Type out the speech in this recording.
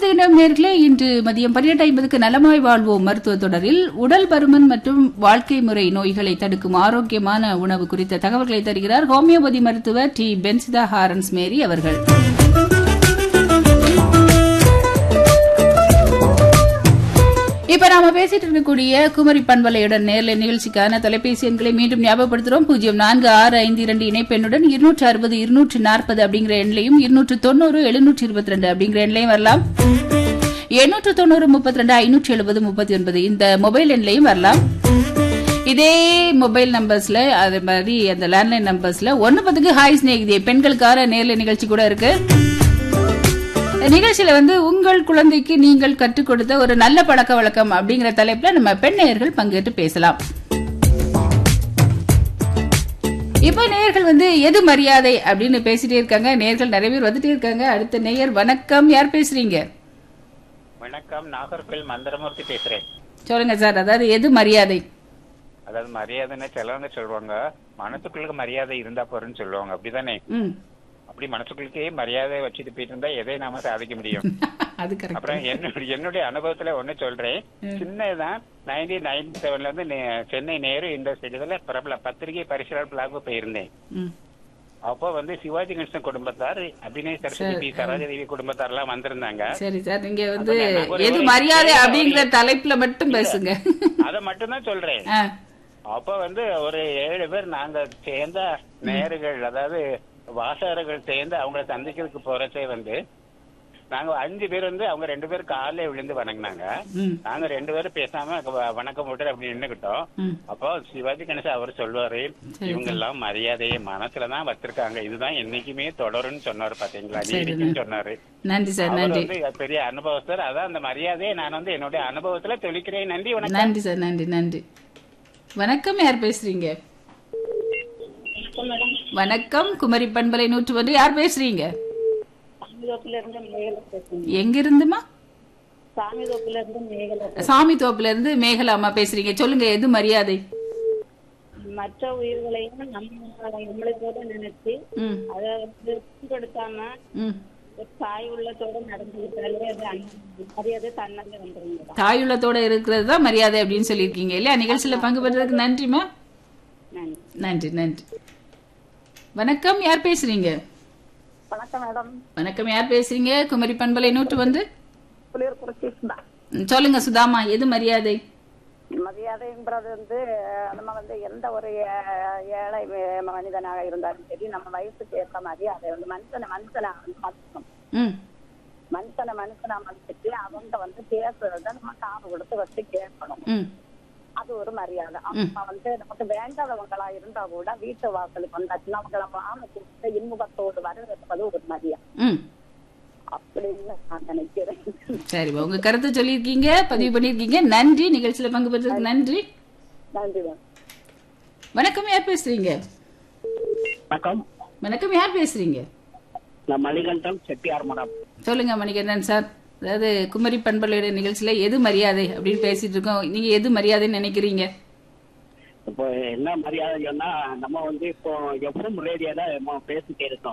புதுகிடம் நேர்களே இன்று மதியம் பன்னிரண்டு ஐம்பதுக்கு நலமாய் வாழ்வோம் மருத்துவ தொடரில் உடல் பருமன் மற்றும் வாழ்க்கை முறை நோய்களை தடுக்கும் ஆரோக்கியமான உணவு குறித்த தகவல்களை தருகிறார் ஹோமியோபதி மருத்துவர் டி பென்சிதா ஹாரன்ஸ் மேரி அவர்கள் இப்ப நாம பேசிட்டு இருக்கக்கூடிய குமரி பண்பலையுடன் நேர்ல நிகழ்ச்சிக்கான தொலைபேசி எண்களை மீண்டும் ஞாபகப்படுத்துறோம் பூஜ்ஜியம் நான்கு ஆறு ஐந்து இரண்டு இணைப்பெண்ணுடன் இருநூற்று அறுபது இருநூற்று நாற்பது அப்படிங்கிற எண்ணையும் இருநூற்று தொண்ணூறு எழுநூற்று இருபத்தி ரெண்டு அப்படிங்கிற எண்ணையும் வரலாம் எண்ணூற்று தொண்ணூறு முப்பத்தி ரெண்டு ஐநூற்று எழுபது முப்பத்தி ஒன்பது இந்த மொபைல் எண்லையும் வரலாம் இதே மொபைல் நம்பர்ஸ்ல அதே மாதிரி அந்த லேண்ட்லைன் நம்பர்ஸ்ல ஒன்னு பத்துக்கு ஹாய் ஸ்நேகிதே பெண்களுக்கான நேர்ல நிகழ்ச்சி கூட இருக்கு நிகழ்ச்சியில வந்து உங்கள் குழந்தைக்கு நீங்கள் கற்றுக் கொடுத்த ஒரு நல்ல பழக்க வழக்கம் அப்படிங்கிற தலைப்புல நம்ம பெண் நேயர்கள் பங்கேற்று பேசலாம் இப்ப நேயர்கள் வந்து எது மரியாதை அப்படின்னு பேசிட்டே இருக்காங்க நேயர்கள் நிறைய பேர் வந்துட்டே இருக்காங்க அடுத்த நேயர் வணக்கம் யார் பேசுறீங்க வணக்கம் நாகர்கோவில் மந்திரமூர்த்தி பேசுறேன் சொல்லுங்க சார் அதாவது எது மரியாதை அதாவது மரியாதைன்னு சிலவங்க சொல்லுவாங்க மனசுக்குள்ள மரியாதை இருந்தா போறேன்னு சொல்லுவாங்க அப்படிதானே ம் அப்படி மனசுக்குள்ளே மரியாதை வச்சுட்டு போயிட்டு இருந்தா எதை நாம சாதிக்க முடியும் அது கரெக்ட் அப்புறம் என்னுடைய என்னுடைய அனுபவத்துல ஒண்ணு சொல்றேன் சின்னதான் நைன்டீன் நைன்டி செவன்ல இருந்து நே- சென்னை நேரு யூனிவர்சிட்டியில பிரபல பத்திரிகை பரிசீலனாளர்களாக போயிருந்தேன் ம் அப்போ வந்து சிவாஜி கணேசன் குடும்பத்தார் அபிநய் சரஸ்வதி பி சரோஜாதேவி குடும்பத்தார் எல்லாம் வந்திருந்தாங்க சரி சார் நீங்க வந்து அப்ப நான் ஒரு- எது ஒரு- மரியாதை அப்படிங்கிற தலைப்புல மட்டும் பேசுங்க அதை மட்டும்தான் சொல்றேன் ஆ, அப்ப வந்து ஒரு ஏழு பேர் நாங்க சேர்ந்த நேர்கள் அதாவது வாசகர்கள் சேர்ந்து அவங்கள சந்திக்கிறதுக்கு போறச்சே வந்து நாங்க அஞ்சு பேர் வந்து அவங்க ரெண்டு பேரும் காலையில விழுந்து வணங்கினாங்க ம் நாங்க ரெண்டு பேரும் பேசாம வ- வணக்கம் விட்டு அப்படி நின்னுக்கிட்டோம் ம் அப்போ சிவாஜி கணேசன் அவர் சொல்லுவாரு இவங்க எல்லாம் மரியாதையை மனசுலதான் வச்சிருக்காங்க இதுதான் என்னைக்குமே தொடரும்னு சொன்னாரு பாத்தீங்களா நீடிக்குன்னு சொன்னாரு நன்றி சார் அவர் நன்றி வந்து பெரிய அனுபவஸ்தர் அதான் அந்த மரியாதையை நான் வந்து என்னுடைய அனுபவத்துல தெளிக்கிறேன் நன்றி வணக்கம் நன்றி சார் நன்றி நன்றி வணக்கம் யார் பேசுறீங்க வணக்கம் குமரி பண்பலை நூற்று ஒன்று யார் பேசுறீங்க சாமிதோப்புல இருந்து மேகலை பேசுறேன் எங்க இருந்துமா சாமிதோப்புல இருந்து மேகலை சாமி தோப்புல இருந்து மேகலா அம்மா பேசுறீங்க சொல்லுங்க எது மரியாதை மற்ற உயிர்களையும் நம்ம நம்மளை போல நினைச்சு ம் அதை வந்து கொடுத்தாம ம் ஒரு தாய் உள்ளத்தோட நடந்துகிட்டாலே அது அன்பு. மரியாதை தன்னாலே வந்துருங்க தாயுள்ளத்தோட இருக்கிறது தான் மரியாதை அப்படின்னு சொல்லியிருக்கீங்க இல்லையா நிகழ்ச்சியில பங்கு பெற்றதுக்கு நன்றிமா நன்றி நன்றி நன்றி வணக்கம் யார் பேசுறீங்க வணக்கம் மேடம் வணக்கம் யார் பேசுறீங்க குமரி பண்பலை நூற்று வந்து புளியூர் குறிச்சி ம், சொல்லுங்க சுதாமா எது மரியாதை மரியாதைங்கிறது வந்து நம்ம வந்து எந்த ஒரு ஏ- ஏழை மே- மனிதனாக இருந்தாலும் சரி நம்ம வயசுக்கு ஏற்ற மாதிரி அதை வந்து மனுஷனை மனுஷனா வந்து மதிக்கணும் ம் மனுஷனை மனுஷனா மதிச்சுட்டு அவங்க வந்து பேசுறத நம்ம காது கொடுத்து வச்சு கேட்கணும் ம் அது ஒரு மரியாதை அவங்க வந்து நமக்கு வேண்டாதவங்களா இருந்தா கூட வீட்டு வாசலுக்கு வந்தாச்சுன்னா அவங்கள வாம கூப்பிட்டு இன்முகத்தோடு வரவேற்பது ஒரு மரியாதை ம் அப்படின்னு நான் நினைக்கிறேன் சரி உங்க கருத்தை சொல்லியிருக்கீங்க பதிவு பண்ணியிருக்கீங்க நன்றி நிகழ்ச்சியில பங்கு பெற்றதுக்கு நன்றி நன்றி மேம் வணக்கம் யார் பேசுறீங்க வணக்கம் வணக்கம் யார் பேசுறீங்க நான் மணிகண்டன் செட்டியார் மடம் சொல்லுங்க மணிகண்டன் சார் அதாவது குமரி பண்பலையோட நிகழ்ச்சியில எது மரியாதை அப்படின்னு பேசிட்டு இருக்கோம் நீங்க எது மரியாதைன்னு நினைக்கிறீங்க இப்போ என்ன மரியாதை சொன்னா நம்ம வந்து இப்போ எஃப்எம் ரேடியோல நம்ம பேசிட்டே இருக்கோம்